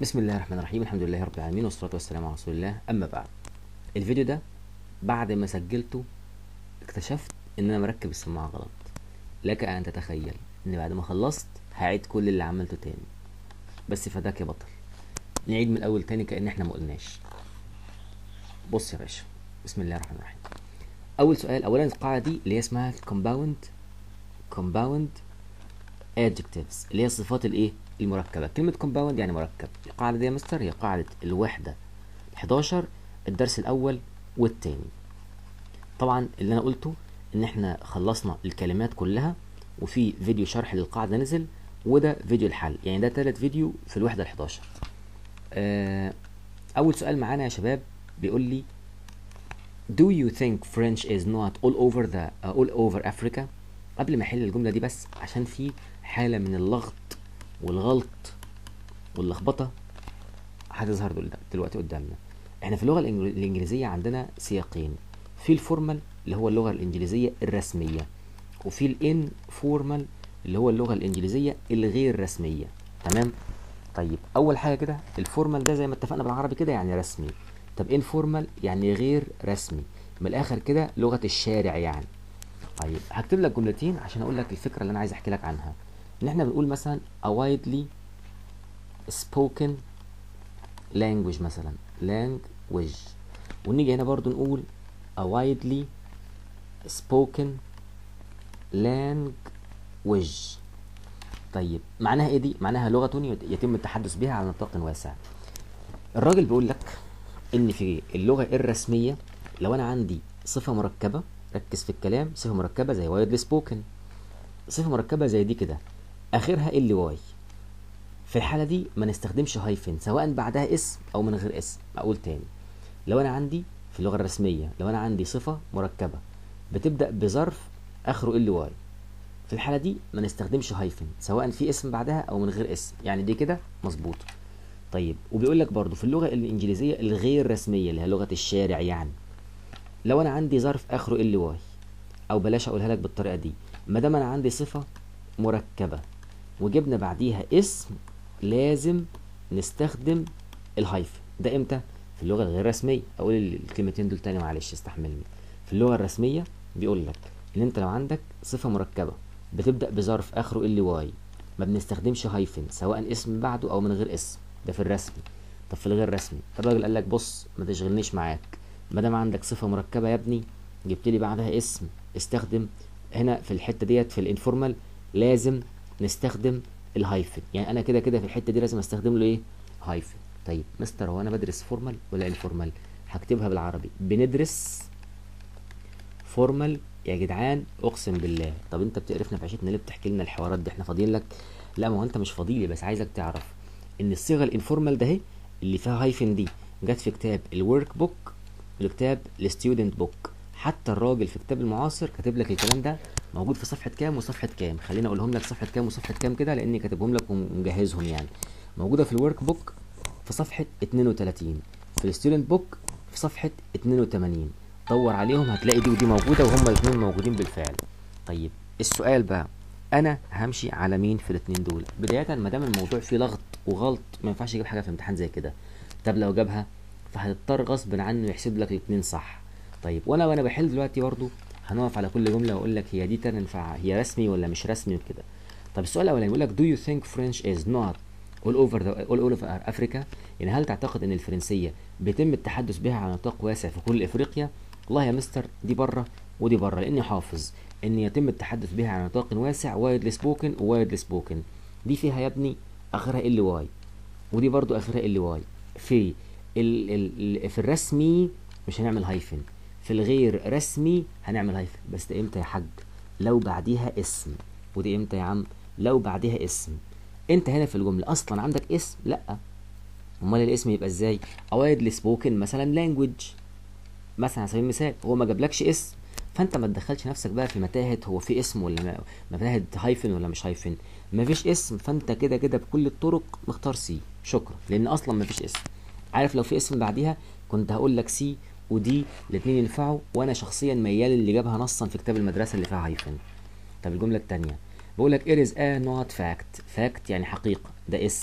بسم الله الرحمن الرحيم الحمد لله رب العالمين والصلاة والسلام على رسول الله أما بعد الفيديو ده بعد ما سجلته اكتشفت إن أنا مركب السماعة غلط لك أن تتخيل إن بعد ما خلصت هعيد كل اللي عملته تاني بس فداك يا بطل نعيد من الأول تاني كأن إحنا ما قلناش بص يا باشا بسم الله الرحمن الرحيم أول سؤال أولا القاعدة دي اللي هي اسمها compound compound adjectives اللي هي الصفات الايه المركبه كلمه compound يعني مركب القاعده دي يا مستر هي قاعده الوحده 11 الدرس الاول والتاني طبعا اللي انا قلته ان احنا خلصنا الكلمات كلها وفي فيديو شرح للقاعده نزل وده فيديو الحل يعني ده تالت فيديو في الوحده 11 آه اول سؤال معانا يا شباب بيقول لي Do you think French is not all over the uh, all over Africa؟ قبل ما احل الجمله دي بس عشان في حاله من اللغط والغلط واللخبطه هتظهر دل- دلوقتي قدامنا احنا في اللغه الإنجل- الانجليزيه عندنا سياقين في الفورمال اللي هو اللغه الانجليزيه الرسميه وفي الان فورمال اللي هو اللغه الانجليزيه الغير رسميه تمام طيب اول حاجه كده الفورمال ده زي ما اتفقنا بالعربي كده يعني رسمي طب انفورمال يعني غير رسمي من الاخر كده لغه الشارع يعني طيب هكتب لك جملتين عشان اقول لك الفكره اللي انا عايز احكي لك عنها ان احنا بنقول مثلا a widely spoken language مثلا language ونيجي هنا برضو نقول a widely spoken language طيب معناها ايه دي معناها لغة يتم التحدث بها على نطاق واسع الراجل بيقول لك ان في اللغة الرسمية لو انا عندي صفة مركبة ركز في الكلام صفة مركبة زي وايدلي سبوكن صفة مركبة زي دي كده اخرها ال واي في الحالة دي ما نستخدمش هايفن سواء بعدها اسم او من غير اسم اقول تاني لو انا عندي في اللغة الرسمية لو انا عندي صفة مركبة بتبدأ بظرف اخره ال واي في الحالة دي ما نستخدمش هايفن سواء في اسم بعدها او من غير اسم يعني دي كده مظبوط طيب وبيقول لك برضو في اللغة الانجليزية الغير رسمية اللي هي لغة الشارع يعني لو انا عندي ظرف اخره ال واي او بلاش اقولها لك بالطريقة دي ما دام انا عندي صفة مركبة وجبنا بعديها اسم لازم نستخدم الهايفن ده امتى في اللغة الغير رسمية اقول الكلمتين دول تاني معلش استحملني في اللغة الرسمية بيقول لك ان انت لو عندك صفة مركبة بتبدأ بظرف اخره ال واي ما بنستخدمش هايفن سواء اسم بعده او من غير اسم ده في الرسمي طب في الغير رسمي الراجل قال لك بص ما تشغلنيش معاك ما دام عندك صفة مركبة يا ابني جبت لي بعدها اسم استخدم هنا في الحتة ديت في الانفورمال لازم نستخدم الهايفن يعني انا كده كده في الحتة دي لازم استخدم له ايه هايفن طيب مستر هو انا بدرس فورمال ولا انفورمال هكتبها بالعربي بندرس فورمال يا جدعان اقسم بالله طب انت بتقرفنا في عيشتنا ليه بتحكي لنا الحوارات دي احنا فاضيين لك لا ما هو انت مش فاضيلي بس عايزك تعرف ان الصيغه الانفورمال ده اهي اللي فيها هايفن دي جت في كتاب الورك بوك والكتاب الستودنت بوك حتى الراجل في كتاب المعاصر كاتب لك الكلام ده موجود في صفحه كام وصفحه كام خليني اقولهم لك صفحه كام وصفحه كام كده لاني كاتبهم لك ومجهزهم يعني موجوده في الورك بوك في صفحه 32 في الستودنت بوك في صفحه 82 دور عليهم هتلاقي دي ودي موجوده وهما الاثنين موجودين بالفعل طيب السؤال بقى انا همشي على مين في الاثنين دول بدايه ما دام الموضوع فيه لغط وغلط ما ينفعش يجيب حاجه في امتحان زي كده طب لو جابها فهتضطر غصب عنه يحسب لك الاثنين صح طيب وانا وانا بحل دلوقتي برضو هنقف على كل جمله واقول لك هي دي تنفع هي رسمي ولا مش رسمي وكده طب السؤال الاولاني بيقول لك do you think French is not all over the all over Africa يعني هل تعتقد ان الفرنسيه بيتم التحدث بها على نطاق واسع في كل افريقيا والله يا مستر دي بره ودي بره لاني حافظ ان يتم التحدث بها على نطاق واسع وايدلي سبوكن ووايدلي سبوكن دي فيها يا ابني اخرها ال واي ودي برضو اخرها ال واي في ال ال في الرسمي مش هنعمل هايفن في الغير رسمي هنعمل هايفن بس ده امتى يا حاج لو بعديها اسم ودي امتى يا عم لو بعديها اسم انت هنا في الجمله اصلا عندك اسم لا امال الاسم يبقى ازاي وايدلي سبوكن مثلا لانجوج مثلا على سبيل المثال هو ما جابلكش اسم فانت ما تدخلش نفسك بقى في متاهه هو في اسم ولا ما- متاهه هايفن ولا مش هايفن ما فيش اسم فانت كده كده بكل الطرق مختار سي شكرا لان اصلا ما فيش اسم عارف لو في اسم بعديها كنت هقول لك سي ودي الاثنين ينفعوا وانا شخصيا ميال اللي جابها نصا في كتاب المدرسه اللي فيها هايفن طب الجمله الثانيه بقول لك it is a not fact fact يعني حقيقه ده اسم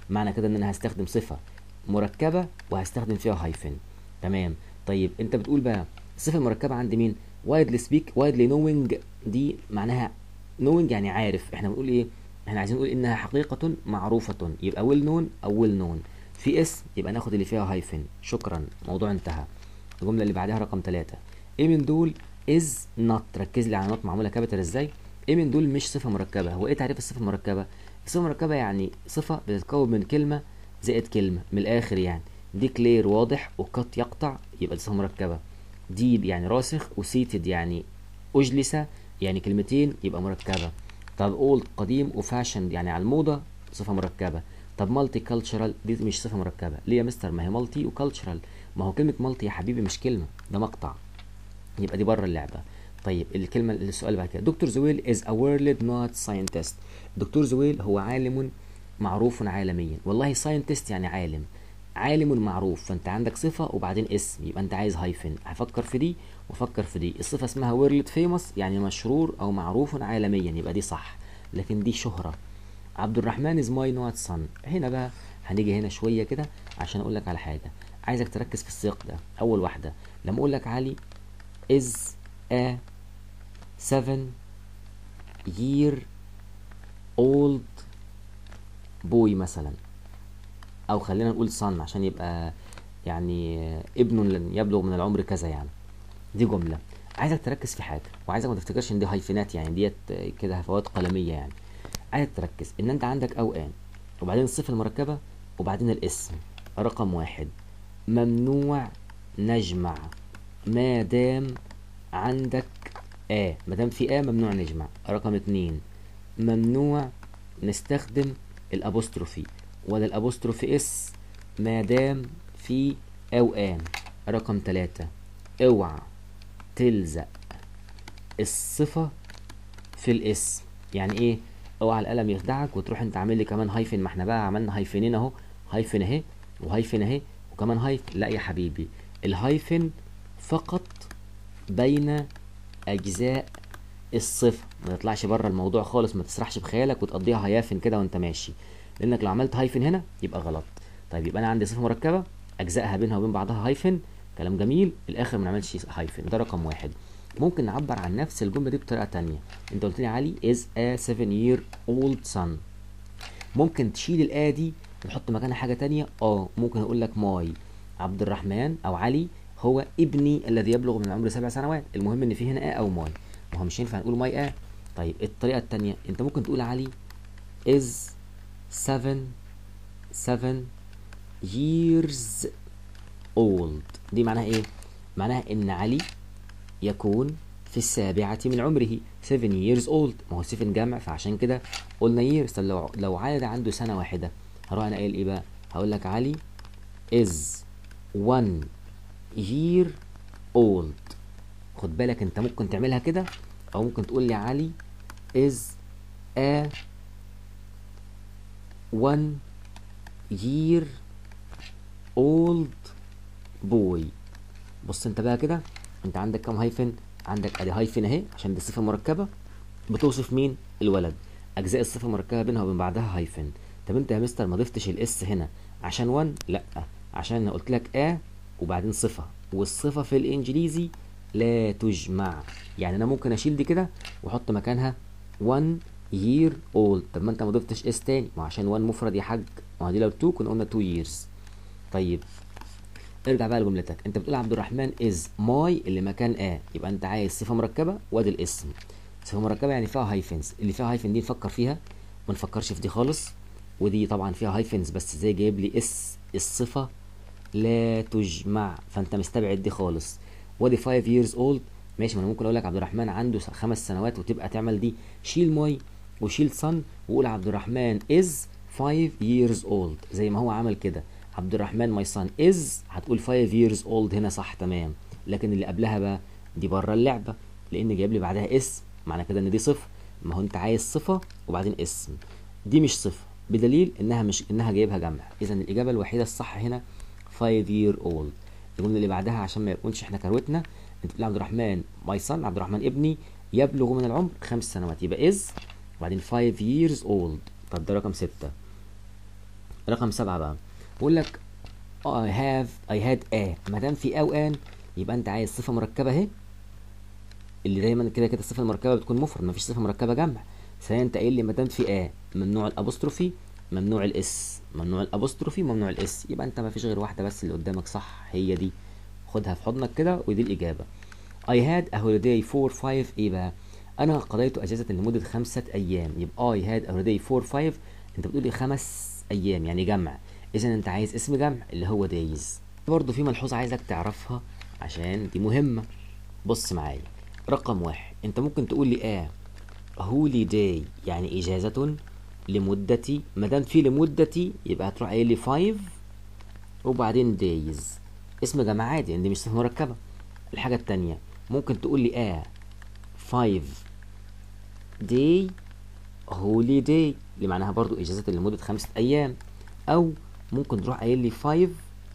معنى كده ان انا هستخدم صفه مركبه وهستخدم فيها هايفن تمام طيب انت بتقول بقى الصفه المركبه عند مين وايدلي سبيك وايدلي نوينج دي معناها نوينج يعني عارف احنا بنقول ايه احنا عايزين نقول انها حقيقه معروفه يبقى ويل نون او ويل نون في اسم يبقى ناخد اللي فيها هايفن شكرا الموضوع انتهى الجمله اللي بعدها رقم ثلاثة ايه من دول از نوت ركز لي على نوت معموله كابيتال ازاي ايه من دول مش صفه مركبه هو ايه تعريف الصفه المركبه الصفه المركبه يعني صفه بتتكون من كلمه زائد كلمه من الاخر يعني دي كلير واضح وقط يقطع يبقى دي صفه مركبه ديب يعني راسخ وسيتد يعني اجلس يعني كلمتين يبقى مركبه طب اولد قديم وفاشند يعني على الموضه صفه مركبه طب مالتي كالتشرال دي مش صفه مركبه ليه يا مستر ما هي مالتي وكالتشرال ما هو كلمه مالتي يا حبيبي مش كلمه ده مقطع يبقى دي بره اللعبه طيب الكلمه السؤال اللي بعد كده دكتور زويل از ا وورلد نوت ساينتست دكتور زويل هو عالم معروف عالميا والله ساينتست يعني عالم عالم معروف فانت عندك صفه وبعدين اسم يبقى انت عايز هايفن هفكر في دي وفكر في دي الصفه اسمها وورلد فيموس يعني مشهور او معروف عالميا يبقى دي صح لكن دي شهره عبد الرحمن از ماي نوت سن هنا بقى هنيجي هنا شويه كده عشان اقول لك على حاجه عايزك تركز في السياق ده اول واحده لما اقول لك علي is a seven year old boy مثلا او خلينا نقول son عشان يبقى يعني ابن لن يبلغ من العمر كذا يعني دي جملة عايزك تركز في حاجة وعايزك ما تفتكرش ان دي هايفنات يعني ديت كده هفوات قلمية يعني عايزك تركز ان انت عندك او ان وبعدين الصفة المركبة وبعدين الاسم رقم واحد ممنوع نجمع ما دام عندك آ ما دام في آ ممنوع نجمع رقم اتنين ممنوع نستخدم الأبوستروفي ولا الأبوستروفي اس ما دام في أو آن رقم تلاتة اوعى تلزق الصفة في الاسم يعني ايه اوعى القلم يخدعك وتروح انت عامل لي كمان هايفن ما احنا بقى عملنا هايفنين اهو هايفن اهي وهايفن اهي وكمان هايفن لا يا حبيبي الهايفن فقط بين اجزاء الصفه ما تطلعش بره الموضوع خالص ما تسرحش بخيالك وتقضيها هيافن كده وانت ماشي لانك لو عملت هايفن هنا يبقى غلط طيب يبقى انا عندي صفه مركبه اجزائها بينها وبين بعضها هايفن كلام جميل الاخر ما نعملش هايفن ده رقم واحد ممكن نعبر عن نفس الجمله دي بطريقه تانية انت قلت لي علي is a 7 year old son ممكن تشيل الآ دي وتحط مكانها حاجة تانية اه ممكن اقول لك ماي عبد الرحمن او علي هو ابني الذي يبلغ من العمر سبع سنوات المهم ان في هنا ا او ماي ما هو مش ينفع نقول ماي ا طيب الطريقة التانية انت ممكن تقول علي is 7 7 years old دي معناها ايه معناها ان علي يكون في السابعة من عمره 7 years old ما هو 7 جمع فعشان كده قلنا years طب لو لو علي ده عنده سنة واحدة هروح انا قايل ايه بقى هقول لك علي is one year old خد بالك انت ممكن تعملها كده او ممكن تقول لي علي is a one year old boy بص انت بقى كده انت عندك كام هايفن عندك ادي هايفن اهي عشان دي صفه مركبه بتوصف مين الولد اجزاء الصفه المركبه بينها وبين بعضها هايفن طب انت يا مستر ما ضفتش الاس هنا عشان 1 لا عشان انا قلت لك ا وبعدين صفه والصفه في الانجليزي لا تجمع يعني انا ممكن اشيل دي كده واحط مكانها 1 year old طب ما انت ما ضفتش اس تاني ما عشان 1 مفرد يا حاج ما هو دي لو 2 كنا قلنا 2 years طيب ارجع بقى لجملتك انت بتقول عبد الرحمن از ماي اللي مكان ا يبقى انت عايز صفه مركبه وادي الاسم صفه مركبه يعني فيها هايفنز اللي فيها هايفن دي نفكر فيها ما نفكرش في دي خالص ودي طبعا فيها هايفنز بس زي جايب لي اس الصفه لا تجمع فانت مستبعد دي خالص وادي 5 years old ماشي ما انا ممكن اقول لك عبد الرحمن عنده خمس سنوات وتبقى تعمل دي شيل ماي وشيل صن وقول عبد الرحمن از 5 years old زي ما هو عمل كده عبد الرحمن ماي صن از هتقول 5 years old هنا صح تمام لكن اللي قبلها بقى دي بره اللعبه لان جايب لي بعدها اسم معنى كده ان دي صفه ما هو انت عايز صفه وبعدين اسم دي مش صفه بدليل انها مش انها جايبها جمع اذا الاجابه الوحيده الصح هنا 5 year old الجمله اللي بعدها عشان ما يكونش احنا كروتنا انت بتقول عبد الرحمن ماي صن عبد الرحمن ابني يبلغ من العمر خمس سنوات يبقى از وبعدين 5 years old طب ده رقم ستة رقم سبعة بقى بقول لك I have I had a ما دام في او ان يبقى انت عايز صفة مركبة اهي اللي دايما كده كده الصفة المركبة بتكون مفرد مفيش صفة مركبة جمع ثانيا انت قايل لي ما دام في a ممنوع الابوستروفي ممنوع الاس ممنوع الابوستروفي ممنوع الاس يبقى انت مفيش غير واحدة بس اللي قدامك صح هي دي خدها في حضنك كده ودي الإجابة I had a holiday for five إيه بقى؟ أنا قضيت أجازة لمدة خمسة أيام يبقى I had a holiday for five أنت بتقولي خمس أيام يعني جمع إذا أنت عايز اسم جمع اللي هو days برضه في ملحوظة عايزك تعرفها عشان دي مهمة بص معايا رقم واحد أنت ممكن تقول لي آه holiday يعني إجازة لمدتي ما دام في لمدتي يبقى هتروح قايل لي five وبعدين days اسم جمع عادي لان دي مش صفة مركبة الحاجة التانية ممكن تقول لي اه five day holiday اللي معناها برضو إجازة لمدة خمسة أيام أو ممكن تروح قايل لي five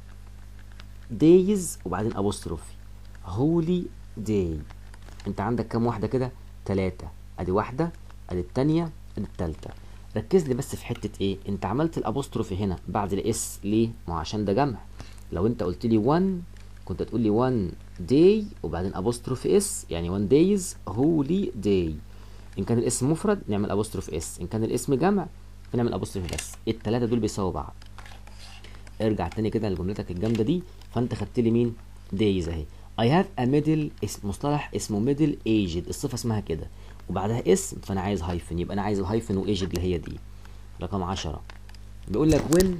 days وبعدين أبوستروفي holy day أنت عندك كام واحدة كده؟ تلاتة أدي واحدة أدي التانية أدي التالتة ركز لي بس في حتة إيه؟ أنت عملت الأبوستروفي هنا بعد الإس ليه؟ ما هو عشان ده جمع لو انت قلت لي 1 كنت هتقول لي 1 day وبعدين ابوستروف اس يعني 1 days holy day ان كان الاسم مفرد نعمل ابوستروف اس ان كان الاسم جمع بنعمل ابوستروف اس الثلاثه دول بيساووا بعض ارجع تاني كده لجملتك الجامده دي فانت خدت لي مين days اهي I have a middle اسم مصطلح اسمه middle aged الصفه اسمها كده وبعدها اسم فانا عايز هايفن يبقى انا عايز الهايفن وايجد اللي هي دي رقم 10 بيقول لك when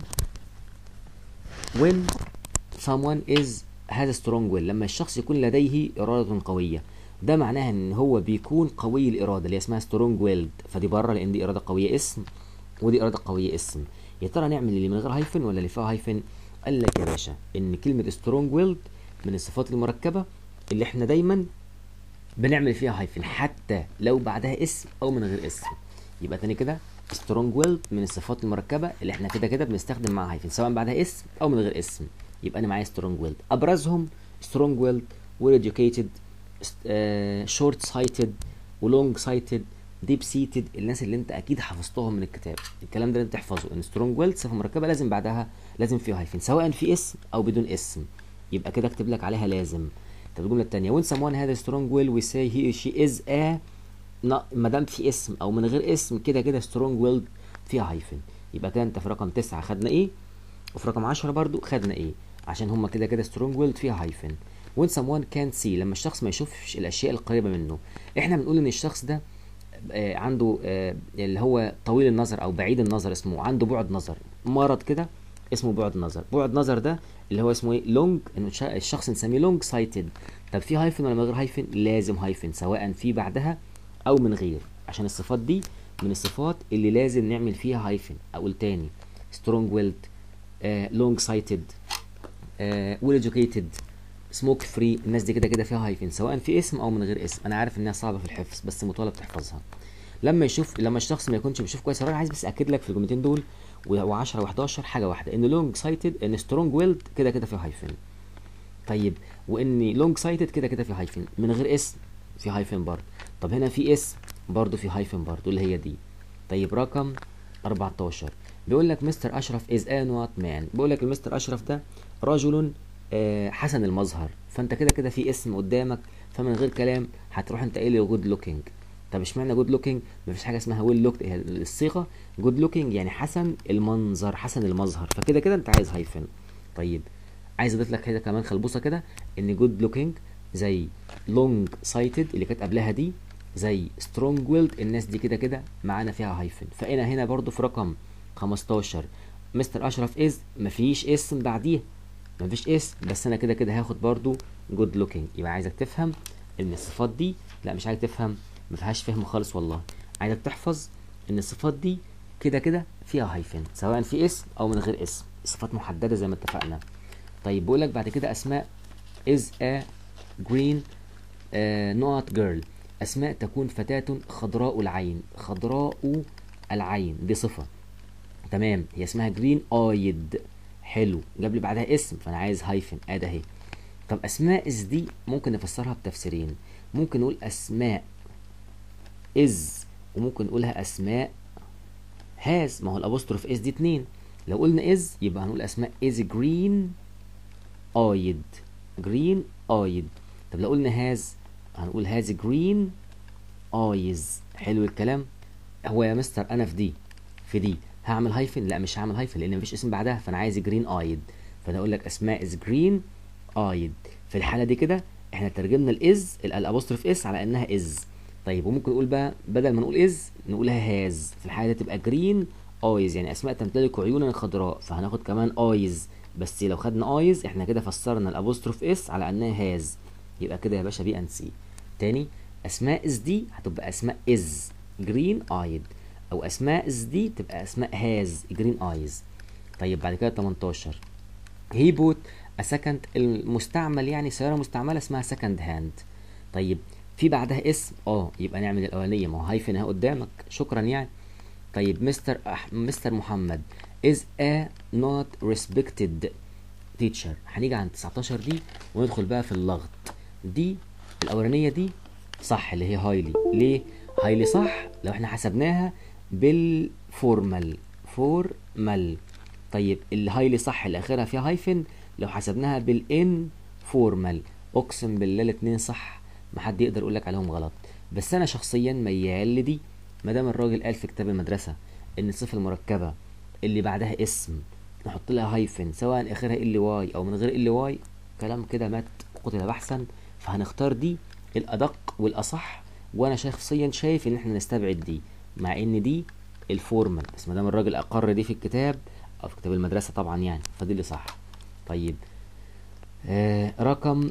when someone is has a strong will لما الشخص يكون لديه إرادة قوية ده معناها ان هو بيكون قوي الإرادة اللي اسمها strong willed فدي بره لان دي إرادة قوية اسم ودي إرادة قوية اسم يا ترى نعمل اللي من غير هايفن ولا اللي فيها هايفن قال لك يا باشا ان كلمة strong willed من الصفات المركبة اللي احنا دايما بنعمل فيها هايفن حتى لو بعدها اسم او من غير اسم يبقى تاني كده strong willed من الصفات المركبة اللي احنا كده كده بنستخدم معاها هايفن سواء بعدها اسم او من غير اسم يبقى انا معايا strong willed ابرزهم strong willed well educated short sighted ولونج sighted deep seated الناس اللي انت اكيد حفظتهم من الكتاب الكلام ده انت تحفظه ان strong willed صفه مركبه لازم بعدها لازم فيها هايفن سواء في اسم او بدون اسم يبقى كده اكتب لك عليها لازم طب الجمله الثانيه when someone has a strong will we say he or she is a ما دام في اسم او من غير اسم كده كده strong willed فيها هايفن يبقى كده انت في رقم تسعة خدنا ايه وفي رقم 10 برضو خدنا ايه عشان هما كده كده سترونج ويلد فيها هايفن when someone can't see لما الشخص ما يشوفش الاشياء القريبه منه احنا بنقول ان الشخص ده آه عنده آه اللي هو طويل النظر او بعيد النظر اسمه عنده بعد نظر مرض كده اسمه بعد نظر بعد نظر ده اللي هو اسمه ايه لونج انه الشخص نسميه لونج سايتد طب في هايفن ولا من غير هايفن لازم هايفن سواء في بعدها او من غير عشان الصفات دي من الصفات اللي لازم نعمل فيها هايفن اقول تاني سترونج ويلد لونج سايتد ويل educated سموك فري الناس دي كده كده فيها هايفن سواء في اسم او من غير اسم انا عارف انها صعبه في الحفظ بس مطالب تحفظها لما يشوف لما الشخص ما يكونش بيشوف كويس انا عايز بس اكد لك في الجملتين دول و10 و11 حاجه واحده ان لونج سايتد ان سترونج ويلد كده كده في هايفن طيب وان لونج سايتد كده كده في هايفن من غير اسم في هايفن برضه طب هنا في اسم برضه في هايفن برضه اللي هي دي طيب رقم 14 بيقول لك مستر اشرف از ان وات مان بيقول لك المستر اشرف ده رجل آه حسن المظهر فانت كده كده في اسم قدامك فمن غير كلام هتروح انت قايل جود لوكينج طب اشمعنى جود لوكينج مفيش حاجه اسمها ويل لوك الصيغه جود لوكينج يعني حسن المنظر حسن المظهر فكده كده انت عايز هايفن طيب عايز اضيف لك كده كمان خلبوصه كده ان جود لوكينج زي لونج سايتد اللي كانت قبلها دي زي سترونج ويلد الناس دي كده كده معانا فيها هايفن فانا هنا برضو في رقم 15 مستر اشرف از مفيش اسم بعديها مفيش اسم بس انا كده كده هاخد برضو جود لوكينج يبقى عايزك تفهم ان الصفات دي لا مش عايز تفهم ما فيهاش فهم خالص والله عايزك تحفظ ان الصفات دي كده كده فيها هايفن سواء في اسم او من غير اسم صفات محدده زي ما اتفقنا طيب بقول لك بعد كده اسماء is a green uh, not girl اسماء تكون فتاة خضراء العين خضراء العين دي صفة تمام هي اسمها جرين ايد حلو جاب لي بعدها اسم فانا عايز هايفن ادي اهي طب اسماء از دي ممكن نفسرها بتفسيرين ممكن نقول اسماء از وممكن نقولها اسماء هاز ما هو الابوستروف اس دي اتنين لو قلنا از يبقى هنقول اسماء از جرين ايد جرين ايد طب لو قلنا هاز هنقول هاز جرين ايز حلو الكلام هو يا مستر انا في دي في دي هعمل هايفن لا مش هعمل هايفن لان مفيش اسم بعدها فانا عايز جرين ايد فانا اقول لك اسماء از جرين ايد في الحاله دي كده احنا ترجمنا الاز الابوستروف اس على انها از طيب وممكن نقول بقى بدل ما نقول از نقولها هاز في الحاله دي تبقى جرين ايز يعني اسماء تمتلك عيونا خضراء فهناخد كمان ايز بس لو خدنا ايز احنا كده فسرنا الابوستروف اس على انها هاز يبقى كده يا باشا بي ان سي تاني اسماء از دي هتبقى اسماء از جرين ايد او اسماء از دي تبقى اسماء هاز جرين ايز طيب بعد كده 18 هي بوت سكند المستعمل يعني سياره مستعمله اسمها سكند هاند طيب في بعدها اسم اه يبقى نعمل الاولانيه ما هو هايفن اهي قدامك شكرا يعني طيب مستر أح... مستر محمد is a not respected teacher هنيجي عند 19 دي وندخل بقى في اللغط دي الاولانيه دي صح اللي هي هايلي ليه هايلي صح لو احنا حسبناها بالفورمال فورمال طيب الهايلي صح اللي اخرها فيها هايفن لو حسبناها بالان فورمال اقسم بالله الاثنين صح ما حد يقدر يقول لك عليهم غلط بس انا شخصيا ميال لدي ما دام الراجل قال في كتاب المدرسه ان الصفه المركبه اللي بعدها اسم نحط لها هايفن سواء اخرها ال واي او من غير ال واي كلام كده مات قتل بحثا فهنختار دي الادق والاصح وانا شخصيا شايف ان احنا نستبعد دي مع ان دي الفورمال بس ما دام الراجل اقر دي في الكتاب او في كتاب المدرسه طبعا يعني فدي اللي صح طيب آه رقم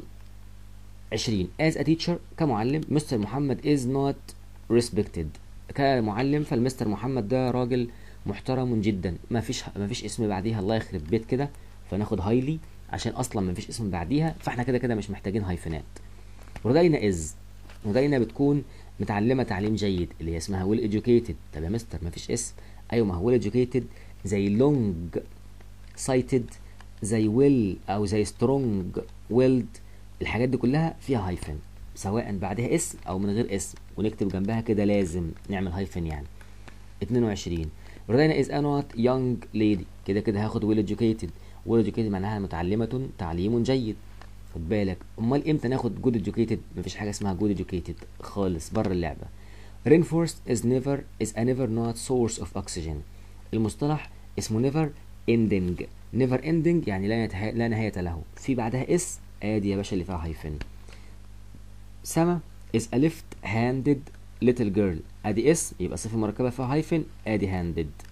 20 as a teacher كمعلم مستر محمد is not respected كمعلم فالمستر محمد ده راجل محترم جدا ما فيش ما فيش اسم بعديها الله يخرب بيت كده فناخد هايلي عشان اصلا ما فيش اسم بعديها فاحنا كده كده مش محتاجين هايفنات ردينا از ردينا بتكون متعلمه تعليم جيد اللي هي اسمها ويل educated طب يا مستر ما فيش اسم ايوه ما هو ويل educated زي لونج سايتد زي ويل او زي سترونج ويلد الحاجات دي كلها فيها هايفن سواء بعدها اسم او من غير اسم ونكتب جنبها كده لازم نعمل هايفن يعني 22 رودينا از انوت يونج ليدي كده كده هاخد ويل educated ويل educated معناها متعلمة تعليم جيد خد بالك امال امتى ناخد جود educated مفيش حاجه اسمها جود educated خالص بره اللعبه rainforest is never is a never not source of oxygen المصطلح اسمه never ending never ending يعني لا نتها... لا نهايه له في بعدها اس ادي يا باشا اللي فيها هايفن سما is a left handed little girl ادي اس يبقى صفه مركبه فيها هايفن ادي handed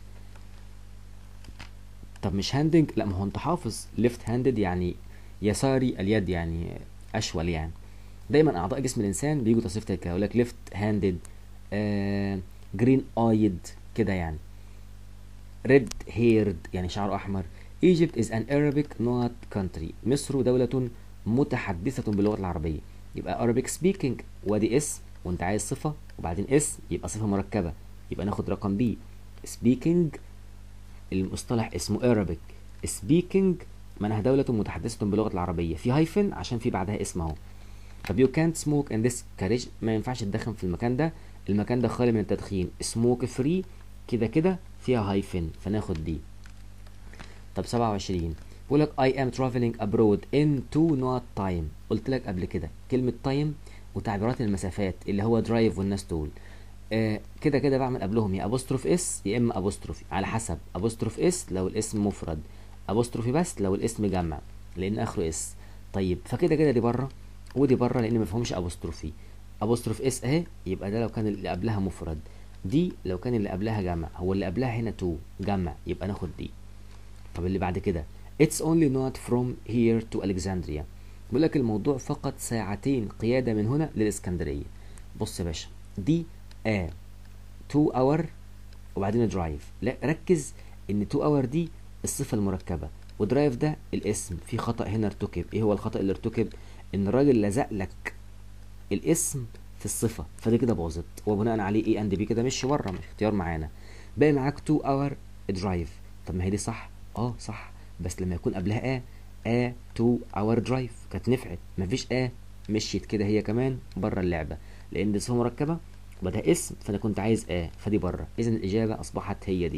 طب مش هاندنج لا ما هو انت حافظ ليفت هاندد يعني يساري اليد يعني اشول يعني دايما اعضاء جسم الانسان بيجوا تصريف كده يقول لك ليفت هاندد جرين ايد كده يعني ريد هيرد يعني شعره احمر Egypt is an Arabic not country مصر دولة متحدثة باللغة العربية يبقى Arabic speaking وادي اس وانت عايز صفة وبعدين اس يبقى صفة مركبة يبقى ناخد رقم بي speaking المصطلح اسمه Arabic speaking معناها دولة متحدثة باللغة العربية في هايفن عشان في بعدها اسم اهو طب you can't smoke in this carriage ما ينفعش تدخن في المكان ده المكان ده خالي من التدخين smoke free كده كده فيها هايفن فناخد دي طب 27 بيقول لك I am traveling abroad in two not time قلت لك قبل كده كلمة time وتعبيرات المسافات اللي هو درايف والناس دول آه كده كده بعمل قبلهم يا ابوستروف اس يا اما ابوستروفي على حسب ابوستروف اس لو الاسم مفرد ابوستروفي بس لو الاسم جمع لان اخره اس طيب فكده كده دي بره ودي بره لان ما فيهمش ابوستروفي ابوستروف اس اهي يبقى ده لو كان اللي قبلها مفرد دي لو كان اللي قبلها جمع هو اللي قبلها هنا تو جمع يبقى ناخد دي طب اللي بعد كده It's only not from here to Alexandria بيقول لك الموضوع فقط ساعتين قيادة من هنا للإسكندرية بص يا باشا دي a 2 hour وبعدين درايف لا ركز ان 2 hour دي الصفة المركبة ودرايف ده الاسم في خطأ هنا ارتكب ايه هو الخطأ اللي ارتكب ان الراجل لزق لك الاسم في الصفة فدي كده باظت وبناء عليه ايه اند بي كده مشي بره مش اختيار معانا باقي معاك 2 اور درايف طب ما هي دي صح اه صح بس لما يكون قبلها ا ا 2 اور درايف كانت نفعت مفيش ا مشيت كده هي كمان بره اللعبة لان دي صفة مركبة وبدها اسم فانا كنت عايز ا فدي بره اذا الاجابة اصبحت هي دي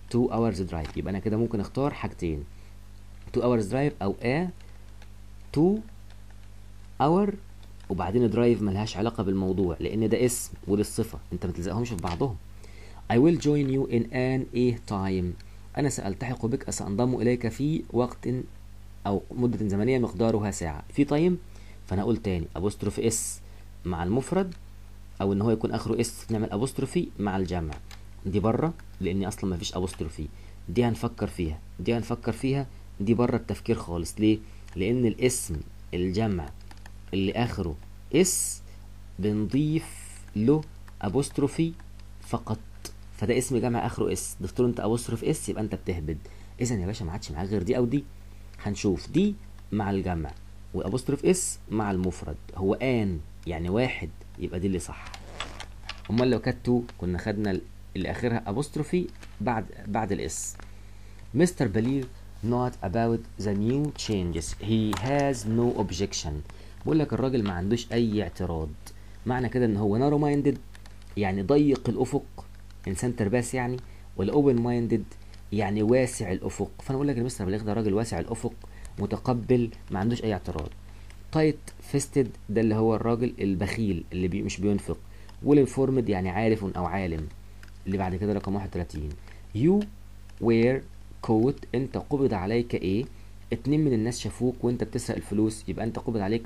2 hours drive يبقى انا كده ممكن اختار حاجتين 2 hours drive او a 2 hour وبعدين درايف ملهاش علاقة بالموضوع لأن ده اسم وده الصفة أنت ما تلزقهمش في بعضهم I will join you in an a time أنا سألتحق بك سأنضم إليك في وقت أو مدة زمنية مقدارها ساعة في تايم فأنا أقول تاني أبوستروف اس مع المفرد أو إن هو يكون آخره اس نعمل أبوستروفي مع الجمع دي بره لأني أصلا ما فيش أبوستروفي دي هنفكر فيها دي هنفكر فيها دي بره التفكير خالص ليه؟ لأن الاسم الجمع اللي اخره اس بنضيف له ابوستروفي فقط فده اسم جمع اخره اس ضفت له انت ابوستروف اس يبقى انت بتهبد اذا يا باشا ما عادش معاك غير دي او دي هنشوف دي مع الجمع وابوستروف اس مع المفرد هو ان يعني واحد يبقى دي اللي صح امال لو كانت تو كنا خدنا اللي اخرها ابوستروفي بعد بعد الاس مستر بلير not about the new changes he has no objection بقول لك الراجل ما عندوش اي اعتراض معنى كده ان هو نارو مايندد يعني ضيق الافق انسان ترباس يعني ولا اوبن مايندد يعني واسع الافق فانا بقول لك المستر بليغ ده راجل واسع الافق متقبل ما عندوش اي اعتراض تايت فيستد ده اللي هو الراجل البخيل اللي بي مش بينفق والانفورمد يعني عارف او عالم اللي بعد كده رقم 31 يو وير كوت انت قبض عليك ايه اتنين من الناس شافوك وانت بتسرق الفلوس يبقى انت قبض عليك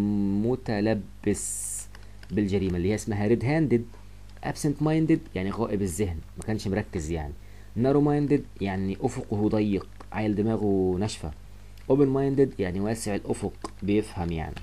متلبس بالجريمه اللي هي اسمها ريد هاندد ابسنت مايندد يعني غائب الذهن ما كانش مركز يعني نارو مايندد يعني افقه ضيق عيل دماغه ناشفه اوبن مايندد يعني واسع الافق بيفهم يعني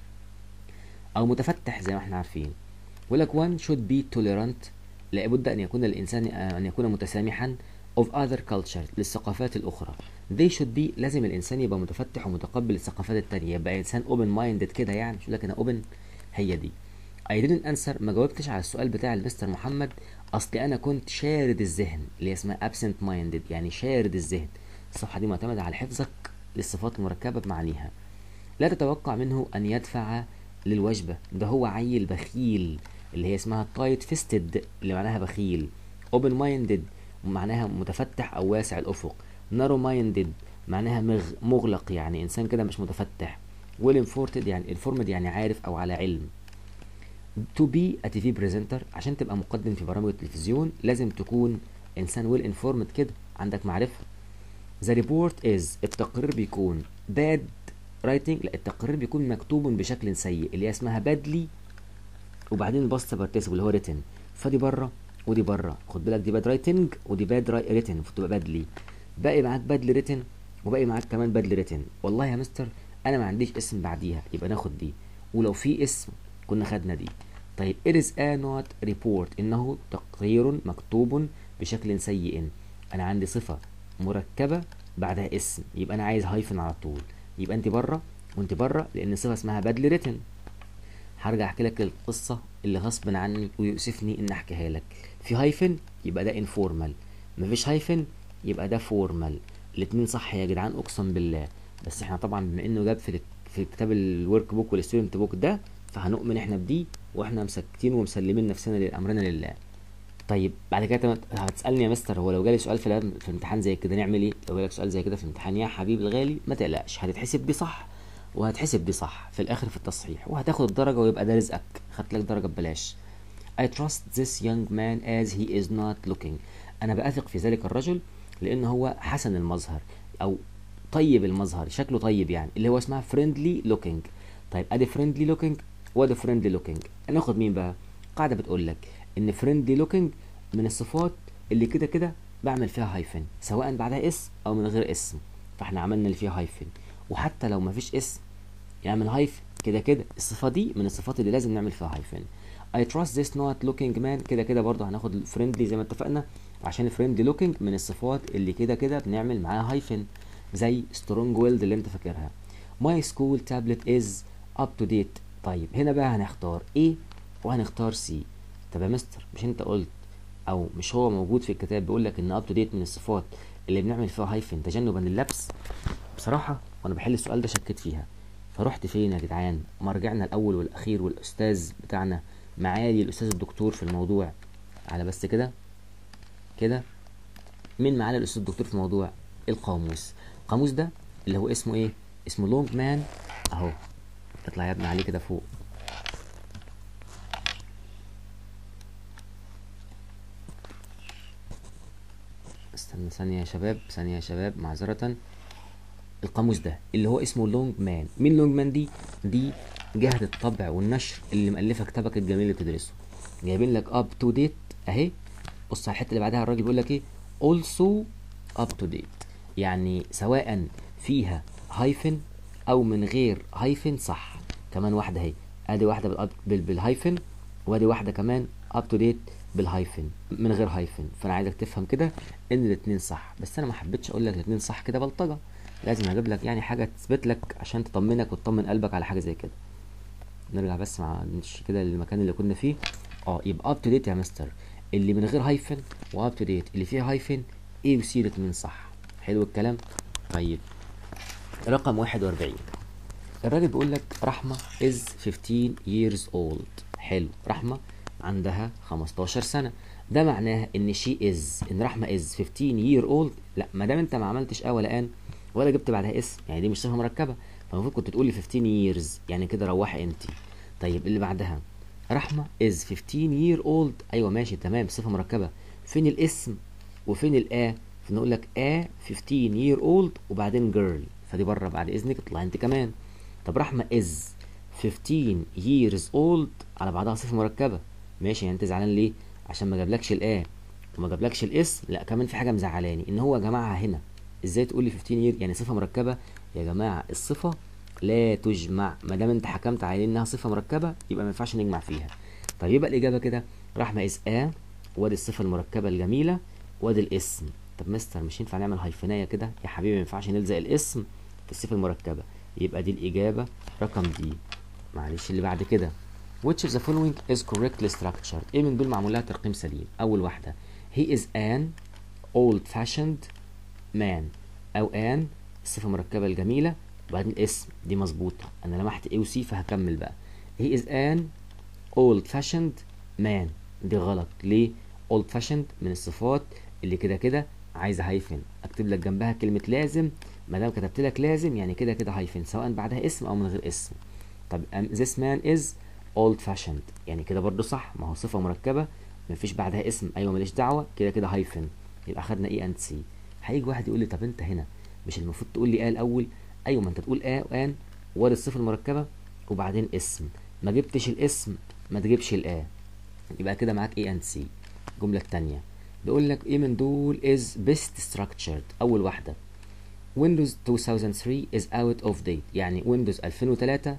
او متفتح زي ما احنا عارفين يقول لك one should be tolerant لابد ان يكون الانسان ان يكون متسامحا of other culture للثقافات الاخرى they should be لازم الانسان يبقى متفتح ومتقبل الثقافات التانية يبقى انسان open minded كده يعني مش لك انا open هي دي I didn't answer ما جاوبتش على السؤال بتاع المستر محمد اصلي انا كنت شارد الذهن اللي اسمها absent minded يعني شارد الذهن الصفحة دي معتمدة على حفظك للصفات المركبة بمعانيها لا تتوقع منه ان يدفع للوجبة ده هو عيل بخيل اللي هي اسمها تايت فيستد اللي معناها بخيل open minded معناها متفتح او واسع الافق نارو مايندد معناها مغ مغلق يعني انسان كده مش متفتح ويل انفورتد يعني انفورمد يعني عارف او على علم تو بي ا تي في بريزنتر عشان تبقى مقدم في برامج التلفزيون لازم تكون انسان ويل انفورمد كده عندك معرفه ذا ريبورت از التقرير بيكون باد رايتنج لا التقرير بيكون مكتوب بشكل سيء اللي هي اسمها بادلي وبعدين باست بارتيسيبل اللي هو ريتن فدي بره ودي بره خد بالك دي باد رايتنج ودي باد ريتن فتبقى بادلي باقي معاك بادل ريتن وباقي معاك كمان بادل ريتن والله يا مستر انا ما عنديش اسم بعديها يبقى ناخد دي ولو في اسم كنا خدنا دي طيب it is a not report انه تقرير مكتوب بشكل سيء انا عندي صفة مركبة بعدها اسم يبقى انا عايز هايفن على طول يبقى انت بره وانت بره لان الصفة اسمها بادل ريتن هرجع احكي لك القصة اللي غصب عني ويؤسفني ان احكيها لك في هايفن يبقى ده انفورمال مفيش هايفن يبقى ده فورمال الاتنين صح يا جدعان اقسم بالله بس احنا طبعا بما انه جاب في في كتاب الورك بوك والستودنت بوك ده فهنؤمن احنا بدي واحنا مسكتين ومسلمين نفسنا لامرنا لله طيب بعد كده هتسالني يا مستر هو لو جالي سؤال في في امتحان زي كده نعمل ايه لو جالك سؤال زي كده في امتحان يا حبيبي الغالي ما تقلقش هتتحسب دي صح وهتحسب دي صح في الاخر في التصحيح وهتاخد الدرجه ويبقى ده رزقك خدت لك درجه ببلاش I trust this young man as he is not looking انا بأثق في ذلك الرجل لان هو حسن المظهر او طيب المظهر شكله طيب يعني اللي هو اسمها فريندلي لوكينج طيب ادي فريندلي لوكينج وادي فريندلي لوكينج ناخد مين بقى قاعده بتقول لك ان فريندلي لوكينج من الصفات اللي كده كده بعمل فيها هايفن سواء بعدها اسم او من غير اسم فاحنا عملنا اللي فيها هايفن وحتى لو مفيش اسم يعمل هايفن كده كده الصفه دي من الصفات اللي لازم نعمل فيها هايفن I trust this not looking man كده كده برضه هناخد الفريندلي زي ما اتفقنا عشان الفريندلي لوكينج من الصفات اللي كده كده بنعمل معاها هايفن زي سترونج ويلد اللي انت فاكرها My school tablet is up to date طيب هنا بقى هنختار A وهنختار C طب يا مستر مش انت قلت او مش هو موجود في الكتاب بيقول لك ان up to date من الصفات اللي بنعمل فيها هايفن تجنبا لللبس بصراحة وانا بحل السؤال ده شكيت فيها فرحت فين يا جدعان مرجعنا الاول والاخير والاستاذ بتاعنا معالي الاستاذ الدكتور في الموضوع على بس كده كده مين معانا الاستاذ الدكتور في الموضوع القاموس القاموس ده اللي هو اسمه ايه اسمه لونج مان اهو اطلع يا ابني عليه كده فوق استنى ثانية يا شباب ثانية يا شباب معذرة القاموس ده اللي هو اسمه لونج مان مين لونج مان دي دي جهة الطبع والنشر اللي مألفة كتابك الجميل اللي بتدرسه جايبين لك اب تو ديت اهي بص على الحتة اللي بعدها الراجل بيقول لك ايه also up to date يعني سواء فيها هايفن او من غير هايفن صح كمان واحدة اهي ادي واحدة بالأب- بال- بالهايفن وادي واحدة كمان up to date بالهايفن من غير هايفن فانا عايزك تفهم كده ان الاتنين صح بس انا ما حبيتش اقول لك الاتنين صح كده بلطجة لازم اجيب لك يعني حاجة تثبت لك عشان تطمنك وتطمن قلبك على حاجة زي كده نرجع بس مع نمشي كده للمكان اللي كنا فيه اه يبقى اب تو ديت يا مستر اللي من غير هايفن واب تو ديت اللي فيها هايفن ايه وسي الاتنين صح حلو الكلام طيب رقم 41 الراجل بيقول لك رحمة is 15 years old حلو رحمة عندها 15 سنة ده معناها ان شي از ان رحمة is 15 year old لا ما دام انت ما عملتش اه ولا ان ولا جبت بعدها اسم يعني دي مش صفة مركبة فالمفروض كنت تقول لي 15 years يعني كده روحي انت طيب اللي بعدها رحمة is 15 year old ايوه ماشي تمام صفة مركبة فين الاسم وفين الآ فنقول لك آ 15 year old وبعدين girl فدي بره بعد إذنك اطلع أنت كمان طب رحمة is 15 years old على بعضها صفة مركبة ماشي يعني أنت زعلان ليه؟ عشان ما جابلكش الآ وما جابلكش الاسم لا كمان في حاجة مزعلاني إن هو جمعها هنا إزاي تقول لي 15 year يعني صفة مركبة يا جماعة الصفة لا تجمع ما دام أنت حكمت عليه إنها صفة مركبة يبقى ما ينفعش نجمع فيها طيب يبقى الإجابة كده رحمة is آ وادي الصفة المركبة الجميلة وادي الاسم طب مستر مش ينفع نعمل هايفنايه كده يا حبيبي ما ينفعش نلزق الاسم في الصفة المركبة يبقى دي الإجابة رقم دي معلش اللي بعد كده which of the following is correctly structured ايه من دول معمول لها ترقيم سليم اول واحدة he is an old fashioned man او an الصفة المركبة الجميلة وبعدين الاسم دي مظبوطة انا لمحت ايه وسي فهكمل بقى he is an old fashioned man دي غلط ليه old fashioned من الصفات اللي كده كده عايزه هايفن اكتب لك جنبها كلمه لازم ما دام كتبت لك لازم يعني كده كده هايفن سواء بعدها اسم او من غير اسم طب um, this man is old fashioned يعني كده برضو صح ما هو صفه مركبه مفيش بعدها اسم ايوه ماليش دعوه كده كده هايفن يبقى خدنا اي اند سي هيجي واحد يقول لي طب انت هنا مش المفروض تقول لي اه الاول ايوه ما انت تقول اه وان وادي الصفه المركبه وبعدين اسم ما جبتش الاسم ما تجيبش الاه يبقى كده معاك اي اند سي الجمله الثانيه بيقول لك ايه من دول is best structured اول واحده Windows 2003 is out of date يعني Windows 2003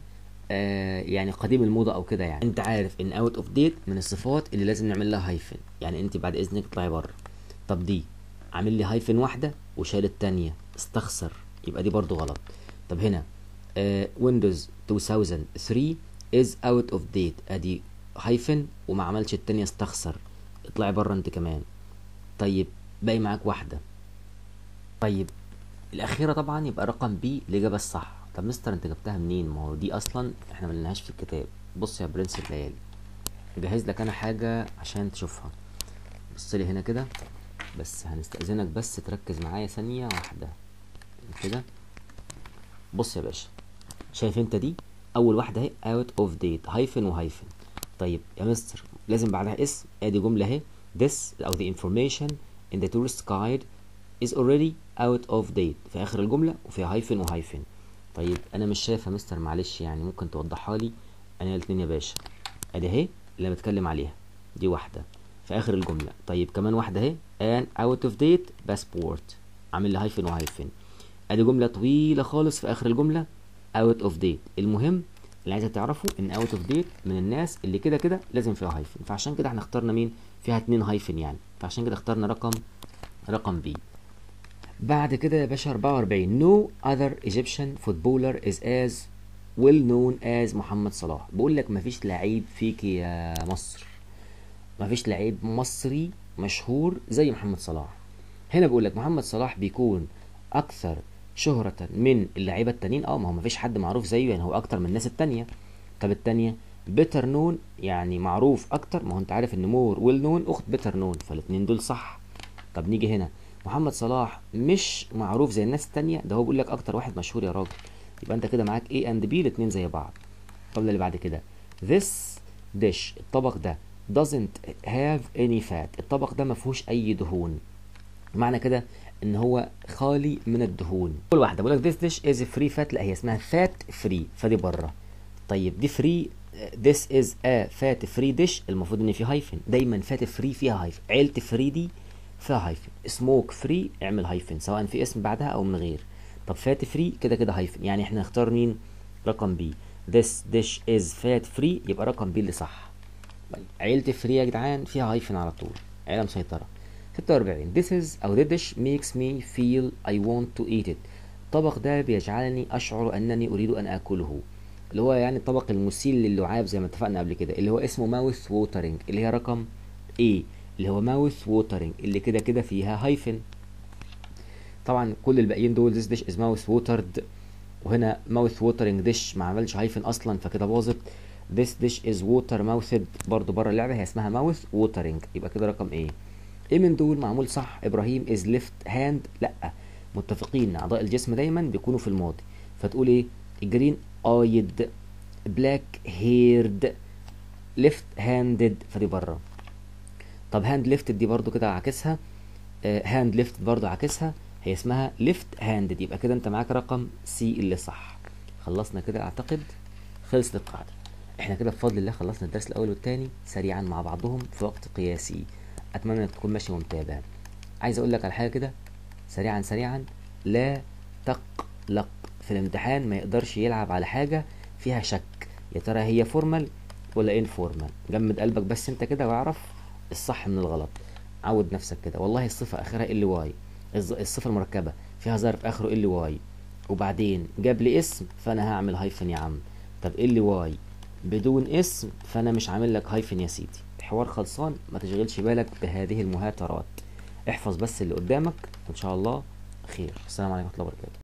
آه يعني قديم الموضة او كده يعني انت عارف ان out of date من الصفات اللي لازم نعمل لها هايفن يعني انت بعد اذنك اطلعي بره طب دي عامل لي هايفن واحدة وشال التانية استخسر يبقى دي برضو غلط طب هنا آه Windows 2003 is out of date ادي هايفن وما عملش التانية استخسر اطلعي بره انت كمان طيب باقي معاك واحدة طيب الأخيرة طبعا يبقى رقم بي الإجابة الصح طب مستر أنت جبتها منين ما هو دي أصلا إحنا ملناهاش في الكتاب بص يا برنس الليالي جهز لك أنا حاجة عشان تشوفها بص لي هنا كده بس هنستأذنك بس تركز معايا ثانية واحدة كده بص يا باشا شايف انت دي اول واحده اهي اوت اوف ديت هايفن وهايفن طيب يا مستر لازم بعدها اسم ادي جمله اهي this او the information in the tourist guide is already out of date في اخر الجمله وفيها هايفن وهايفن طيب انا مش شايف يا مستر معلش يعني ممكن توضحها لي انا الاثنين يا باشا ادي اهي اللي انا بتكلم عليها دي واحده في اخر الجمله طيب كمان واحده اهي an out of date passport عامل لي هايفن وهايفن ادي جمله طويله خالص في اخر الجمله out of date المهم اللي عايزك تعرفه ان out of date من الناس اللي كده كده لازم فيها هايفن فعشان كده احنا اخترنا مين فيها اتنين هايفن يعني فعشان كده اخترنا رقم رقم بي بعد كده يا باشا 44 no other Egyptian footballer is as well known as محمد صلاح بقول لك مفيش لعيب فيك يا مصر مفيش لعيب مصري مشهور زي محمد صلاح هنا بقول لك محمد صلاح بيكون اكثر شهرة من اللعيبة التانيين اه ما هو مفيش حد معروف زيه يعني هو اكتر من الناس التانية طب التانية بيتر نون يعني معروف اكتر ما هو انت عارف ان مور ويل نون اخت بيتر نون فالاتنين دول صح طب نيجي هنا محمد صلاح مش معروف زي الناس التانية ده هو بيقول لك اكتر واحد مشهور يا راجل يبقى انت كده معاك A and B الاتنين زي بعض طب اللي بعد كده this dish الطبق ده doesn't have any fat الطبق ده ما فيهوش اي دهون معنى كده ان هو خالي من الدهون كل واحده بقول لك this dish is free fat لا هي اسمها fat free فدي بره طيب دي free this is a fat free dish المفروض ان في هايفن دايما fat free فيها هايفن عيله فري دي فيها هايفن سموك فري اعمل هايفن سواء في اسم بعدها او من غير طب فات فري كده كده هايفن يعني احنا نختار مين رقم بي this dish is fat free يبقى رقم بي اللي صح طيب عيلة فري يا جدعان فيها هايفن على طول عيلة مسيطرة 46 this is أو the dish makes me feel I want to eat it الطبق ده بيجعلني أشعر أنني أريد أن آكله اللي هو يعني الطبق المسيل للعاب زي ما اتفقنا قبل كده اللي هو اسمه ماوث ووترنج اللي هي رقم A اللي هو ماوث ووترنج اللي كده كده فيها هايفن طبعا كل الباقيين دول this dish is mouth watered وهنا mouth watering dish ما عملش هايفن اصلا فكده باظت this dish is water mouthed برضو بره اللعبه هي اسمها mouth watering يبقى كده رقم ايه ايه من دول معمول صح ابراهيم is left hand لا متفقين اعضاء الجسم دايما بيكونوا في الماضي فتقول ايه جرين eyed black haired left handed فدي بره طب هاند ليفتد دي برضو كده عكسها هاند ليفت برضو عكسها هي اسمها ليفت هاندد يبقى كده انت معاك رقم سي اللي صح خلصنا كده اعتقد خلصت القاعده احنا كده بفضل الله خلصنا الدرس الاول والثاني سريعا مع بعضهم في وقت قياسي اتمنى انك تكون ماشي ومتابع عايز اقول لك على حاجه كده سريعا سريعا لا تقلق في الامتحان ما يقدرش يلعب على حاجه فيها شك يا ترى هي فورمال ولا انفورمال جمد قلبك بس انت كده واعرف الصح من الغلط عود نفسك كده والله الصفه اخرها ال واي الصفه المركبه فيها ظرف اخره ال واي وبعدين جاب لي اسم فانا هعمل هايفن يا عم طب ال واي بدون اسم فانا مش عامل لك هايفن يا سيدي الحوار خلصان ما تشغلش بالك بهذه المهاترات احفظ بس اللي قدامك وان شاء الله خير السلام عليكم ورحمه الله وبركاته